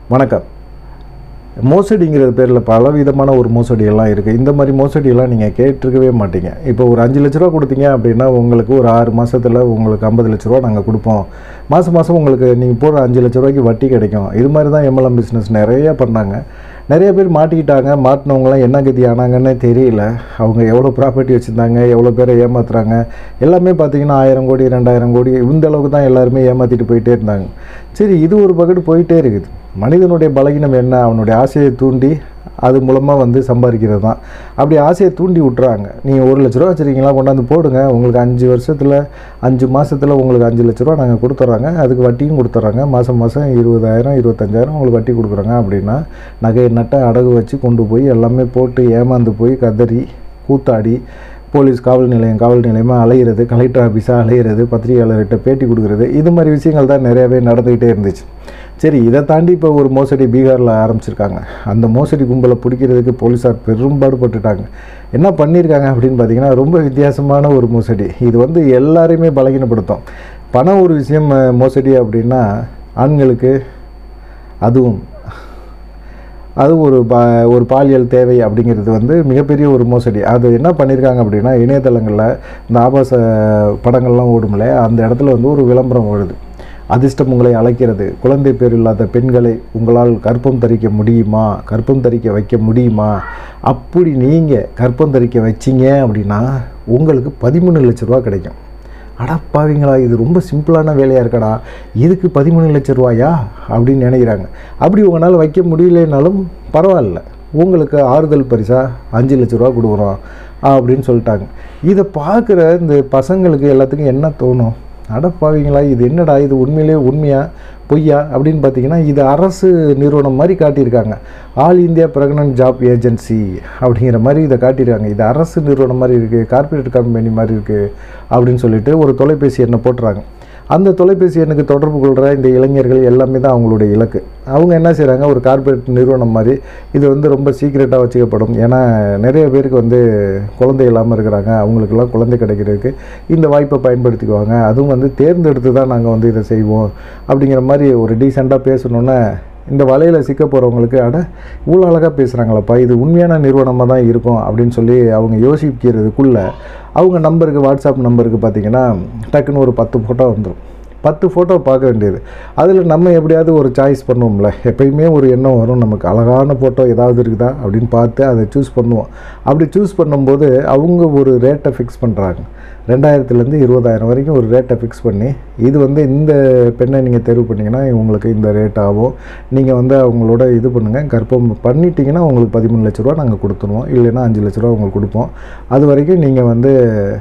வணக்கம் மோசடிங்கிற பேரில் பல விதமான ஒரு மோசடியெல்லாம் இருக்குது இந்த மாதிரி மோசடியெல்லாம் நீங்கள் கேட்டிருக்கவே மாட்டீங்க இப்போ ஒரு அஞ்சு லட்ச ரூபா கொடுத்தீங்க அப்படின்னா உங்களுக்கு ஒரு ஆறு மாதத்தில் உங்களுக்கு ஐம்பது லட்ச ரூபா நாங்கள் கொடுப்போம் மாதம் மாதம் உங்களுக்கு நீங்கள் போடுற அஞ்சு லட்ச ரூபாய்க்கு வட்டி கிடைக்கும் இது மாதிரி தான் எம்எல்எம் பிஸ்னஸ் நிறைய பண்ணாங்க நிறைய பேர் மாட்டிக்கிட்டாங்க மாட்டினவங்களாம் என்ன கதி ஆனாங்கன்னே தெரியல அவங்க எவ்வளோ ப்ராப்பர்ட்டி வச்சுருந்தாங்க எவ்வளோ பேரை ஏமாத்துறாங்க எல்லாமே பார்த்தீங்கன்னா ஆயிரம் கோடி ரெண்டாயிரம் கோடி இந்த அளவுக்கு தான் எல்லாருமே ஏமாற்றிட்டு போயிட்டே இருந்தாங்க சரி இது ஒரு பக்கெட்டு போயிட்டே இருக்குது மனிதனுடைய பலகீனம் என்ன அவனுடைய ஆசையை தூண்டி அது மூலமாக வந்து சம்பாதிக்கிறது தான் அப்படி ஆசையை தூண்டி விட்றாங்க நீங்கள் ஒரு லட்ச ரூபா வச்சுருக்கீங்களா கொண்டாந்து போடுங்க உங்களுக்கு அஞ்சு வருஷத்தில் அஞ்சு மாதத்தில் உங்களுக்கு அஞ்சு லட்ச ரூபா நாங்கள் கொடுத்துட்றாங்க அதுக்கு வட்டியும் கொடுத்துட்றாங்க மாதம் மாதம் இருபதாயிரம் இருபத்தஞ்சாயிரம் உங்களுக்கு வட்டி கொடுக்குறாங்க அப்படின்னா நகையை நட்டை அடகு வச்சு கொண்டு போய் எல்லாமே போட்டு ஏமாந்து போய் கதறி கூத்தாடி போலீஸ் காவல் நிலையம் காவல் நிலையமாக அலையிறது கலெக்டர் ஆஃபீஸாக அலையிறது பத்திரிகையாளர்கிட்ட பேட்டி கொடுக்குறது இது மாதிரி விஷயங்கள் தான் நிறையாவே நடந்துக்கிட்டே இருந்துச்சு சரி இதை தாண்டி இப்போ ஒரு மோசடி பீகாரில் ஆரம்பிச்சிருக்காங்க அந்த மோசடி கும்பலை பிடிக்கிறதுக்கு போலீஸார் பெரும்பாடுபட்டுட்டாங்க என்ன பண்ணியிருக்காங்க அப்படின்னு பார்த்தீங்கன்னா ரொம்ப வித்தியாசமான ஒரு மோசடி இது வந்து எல்லாரையுமே பலகீனப்படுத்தும் பணம் ஒரு விஷயம் அஹ், மோசடி அப்படின்னா ஆண்களுக்கு அதுவும் அது ஒரு பா ஒரு பாலியல் தேவை அப்படிங்கிறது வந்து மிகப்பெரிய ஒரு மோசடி அது என்ன பண்ணியிருக்காங்க அப்படின்னா இணையதளங்களில் இந்த ஆபாச படங்கள்லாம் ஓடும்ல அந்த இடத்துல வந்து ஒரு விளம்பரம் ஓடுது அதிர்ஷ்டம் உங்களை அழைக்கிறது குழந்தை பேர் இல்லாத பெண்களை உங்களால் கற்பம் தரிக்க முடியுமா கற்பம் தரிக்க வைக்க முடியுமா அப்படி நீங்கள் கற்பம் தரிக்க வச்சீங்க அப்படின்னா உங்களுக்கு பதிமூணு லட்ச ரூபா கிடைக்கும் அடப்பாவீங்களா இது ரொம்ப சிம்பிளான வேலையாக இருக்கடா இதுக்கு பதிமூணு லட்ச ரூபாயா அப்படின்னு நினைக்கிறாங்க அப்படி உங்களால் வைக்க முடியலனாலும் பரவாயில்ல உங்களுக்கு ஆறுதல் பரிசாக அஞ்சு லட்ச ரூபா கொடுக்குறோம் அப்படின்னு சொல்லிட்டாங்க இதை பார்க்குற இந்த பசங்களுக்கு எல்லாத்துக்கும் என்ன தோணும் அடப்பாவீங்களா இது என்னடா இது உண்மையிலே உண்மையா பொய்யா அப்படின்னு பார்த்தீங்கன்னா இது அரசு நிறுவனம் மாதிரி காட்டியிருக்காங்க all India pregnant job agency அப்படிங்கிற மாதிரி இதை காட்டியிருக்காங்க இது அரசு நிறுவனம் மாதிரி இருக்குது கார்ப்பரேட் கம்பெனி மாதிரி இருக்குது அப்படின்னு சொல்லிட்டு ஒரு தொலைபேசி எண்ணை போட்டுறாங்க அந்த தொலைபேசி எண்ணுக்கு தொடர்பு கொள்கிற இந்த இளைஞர்கள் எல்லாமே தான் அவங்களுடைய இலக்கு அவங்க என்ன செய்கிறாங்க ஒரு கார்ப்பரேட் நிறுவனம் மாதிரி இது வந்து ரொம்ப சீக்ரெட்டாக வச்சுக்கப்படும் ஏன்னா நிறைய பேருக்கு வந்து குழந்தை இல்லாமல் இருக்கிறாங்க அவங்களுக்கெல்லாம் குழந்தை கிடைக்கிறதுக்கு இந்த வாய்ப்பை பயன்படுத்திக்குவாங்க அதுவும் வந்து தேர்ந்தெடுத்து தான் நாங்கள் வந்து இதை செய்வோம் அப்படிங்கிற மாதிரி ஒரு டீசெண்டாக பேசணுன்னே இந்த வலையில் சிக்க போகிறவங்களுக்கு அட இவ்வளோ அழகாக பேசுகிறாங்களப்பா இது உண்மையான நிறுவனமாக தான் இருக்கும் அப்படின்னு சொல்லி அவங்க யோசிக்கிறதுக்குள்ளே அவங்க நம்பருக்கு வாட்ஸ்அப் நம்பருக்கு பார்த்தீங்கன்னா டக்குன்னு ஒரு பத்து ஃபோட்டோ வந்துடும் பத்து ஃபோட்டோ பார்க்க வேண்டியது அதில் நம்ம எப்படியாவது ஒரு சாய்ஸ் பண்ணுவோம்ல எப்பயுமே ஒரு எண்ணம் வரும் நமக்கு அழகான ஃபோட்டோ ஏதாவது இருக்குதா அப்படின்னு பார்த்து அதை சூஸ் பண்ணுவோம் அப்படி சூஸ் பண்ணும்போது அவங்க ஒரு ரேட்டை ஃபிக்ஸ் பண்ணுறாங்க ரெண்டாயிரத்துலேருந்து இருபதாயிரம் வரைக்கும் ஒரு ரேட்டை ஃபிக்ஸ் பண்ணி இது வந்து இந்த பெண்ணை நீங்கள் தேர்வு பண்ணிங்கன்னா உங்களுக்கு இந்த ரேட் ஆகும் நீங்கள் வந்து அவங்களோட இது பண்ணுங்கள் கற்பம் பண்ணிட்டீங்கன்னா உங்களுக்கு பதிமூணு லட்ச ரூபா நாங்கள் கொடுத்துருவோம் இல்லைன்னா அஞ்சு லட்ச ரூபா உங்களுக்கு கொடுப்போம் அது வரைக்கும் நீங்கள் வந்து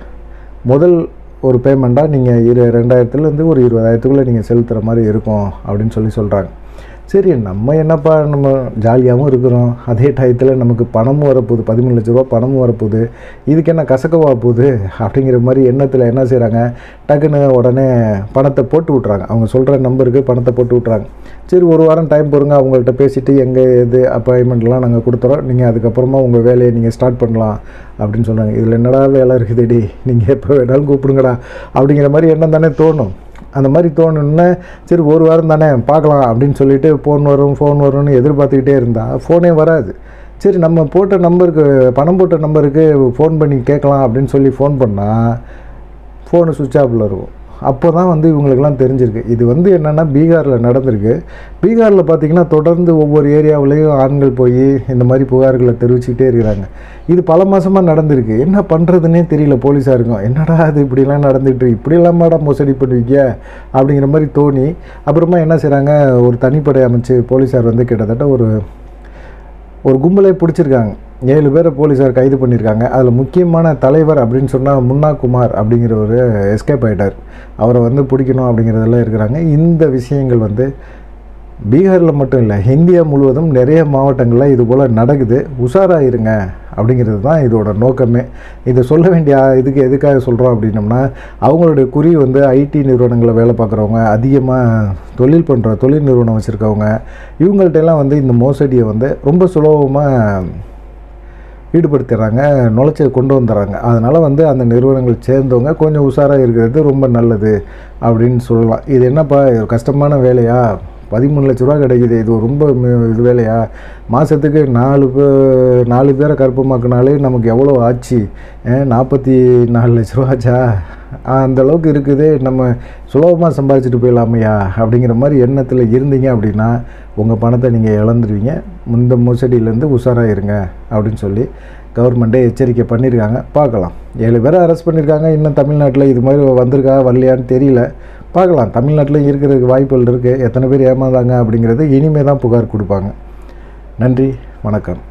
முதல் ஒரு பேமெண்ட்டாக நீங்கள் இரு ரெண்டாயிரத்துலேருந்து ஒரு இருபதாயிரத்துக்குள்ளே நீங்கள் செலுத்துகிற மாதிரி இருக்கும் அப்படின்னு சொல்லி சொல்கிறாங்க சரி நம்ம என்னப்பா நம்ம ஜாலியாகவும் இருக்கிறோம் அதே டயத்தில் நமக்கு பணமும் வரப்போகுது பதிமூணு லட்ச ரூபா பணமும் வரப்போகுது இதுக்கு என்ன கசக்கவா போகுது அப்படிங்கிற மாதிரி எண்ணத்தில் என்ன செய்கிறாங்க டக்குன்னு உடனே பணத்தை போட்டு விட்றாங்க அவங்க சொல்கிற நம்பருக்கு பணத்தை போட்டு விட்றாங்க சரி ஒரு வாரம் டைம் போடுங்க அவங்கள்ட்ட பேசிவிட்டு எங்கே எது அப்பாயின்மெண்ட்லாம் நாங்கள் கொடுத்துறோம் நீங்கள் அதுக்கப்புறமா உங்கள் வேலையை நீங்கள் ஸ்டார்ட் பண்ணலாம் அப்படின்னு சொன்னாங்க இதில் என்னடா வேலை இருக்குதுடி நீங்கள் எப்போ வேணாலும் கூப்பிடுங்கடா அப்படிங்கிற மாதிரி எண்ணம் தானே தோணும் அந்த மாதிரி தோணுன்னா சரி ஒரு வாரம் தானே பார்க்கலாம் அப்படின்னு சொல்லிட்டு ஃபோன் வரும் ஃபோன் வரும்னு எதிர்பார்த்துக்கிட்டே இருந்தால் ஃபோனே வராது சரி நம்ம போட்ட நம்பருக்கு பணம் போட்ட நம்பருக்கு ஃபோன் பண்ணி கேட்கலாம் அப்படின்னு சொல்லி ஃபோன் பண்ணால் ஃபோனு சுவிட்ச் ஆஃபில் இருக்கும் அப்போ தான் வந்து இவங்களுக்கெல்லாம் தெரிஞ்சிருக்கு இது வந்து என்னென்னா பீகாரில் நடந்திருக்கு பீகாரில் பார்த்திங்கன்னா தொடர்ந்து ஒவ்வொரு ஏரியாவிலையும் ஆண்கள் போய் இந்த மாதிரி புகார்களை தெரிவிச்சுக்கிட்டே இருக்கிறாங்க இது பல மாதமாக நடந்திருக்கு என்ன பண்ணுறதுனே தெரியல போலீஸாருக்கும் என்னடா அது இப்படிலாம் நடந்துட்டு இப்படி இல்லாமடா மோசடி பண்ணுவீங்க அப்படிங்கிற மாதிரி தோணி அப்புறமா என்ன செய்கிறாங்க ஒரு தனிப்படை அமைச்சு போலீஸார் வந்து கிட்டத்தட்ட ஒரு ஒரு கும்பலே பிடிச்சிருக்காங்க ஏழு பேரை போலீஸார் கைது பண்ணியிருக்காங்க அதில் முக்கியமான தலைவர் அப்படின்னு சொன்னால் முன்னா குமார் அப்படிங்கிறவர் எஸ்கேப் ஆகிட்டார் அவரை வந்து பிடிக்கணும் அப்படிங்கிறதெல்லாம் இருக்கிறாங்க இந்த விஷயங்கள் வந்து பீகாரில் மட்டும் இல்லை இந்தியா முழுவதும் நிறைய மாவட்டங்களில் இது போல் நடக்குது உஷாராக இருங்க அப்படிங்கிறது தான் இதோட நோக்கமே இதை சொல்ல வேண்டிய இதுக்கு எதுக்காக சொல்கிறோம் அப்படின்னம்னா அவங்களுடைய குறி வந்து ஐடி நிறுவனங்களில் வேலை பார்க்குறவங்க அதிகமாக தொழில் பண்ணுற தொழில் நிறுவனம் வச்சுருக்கவங்க இவங்கள்ட்ட எல்லாம் வந்து இந்த மோசடியை வந்து ரொம்ப சுலபமாக ஈடுபடுத்திடுறாங்க நுழைச்சி கொண்டு வந்துடுறாங்க அதனால் வந்து அந்த நிறுவனங்கள் சேர்ந்தவங்க கொஞ்சம் உஷாராக இருக்கிறது ரொம்ப நல்லது அப்படின்னு சொல்லலாம் இது என்னப்பா இது ஒரு கஷ்டமான வேலையா பதிமூணு லட்ச ரூபா கிடைக்குது இது ரொம்ப மி- இது வேலையா மாதத்துக்கு நாலு பே நாலு பேரை கற்பமாக்குனாலே நமக்கு எவ்வளோ ஆச்சு நாற்பத்தி நாலு லட்ச ரூபா ஆச்சா ஆ, அந்த அளவுக்கு இருக்குது நம்ம சுலபமாக சம்பாதிச்சுட்டு போயிடலாமையா அப்படிங்கிற மாதிரி எண்ணத்தில் இருந்தீங்க அப்படின்னா உங்கள் பணத்தை நீங்கள் இழந்துருவீங்க இந்த மோசடியிலேருந்து உஷாராக இருங்க அப்படின்னு சொல்லி கவர்மெண்ட்டே எச்சரிக்கை பண்ணியிருக்காங்க பார்க்கலாம் ஏழு பேரை அரெஸ்ட் பண்ணியிருக்காங்க இன்னும் தமிழ்நாட்டில் இது மாதிரி வந்திருக்கா வரலையான்னு தெரியல பார்க்கலாம் தமிழ்நாட்டில் இருக்கிறதுக்கு வாய்ப்புகள் இருக்குது எத்தனை பேர் ஏமாந்தாங்க அப்படிங்கிறது இனிமே தான் புகார் கொடுப்பாங்க நன்றி வணக்கம்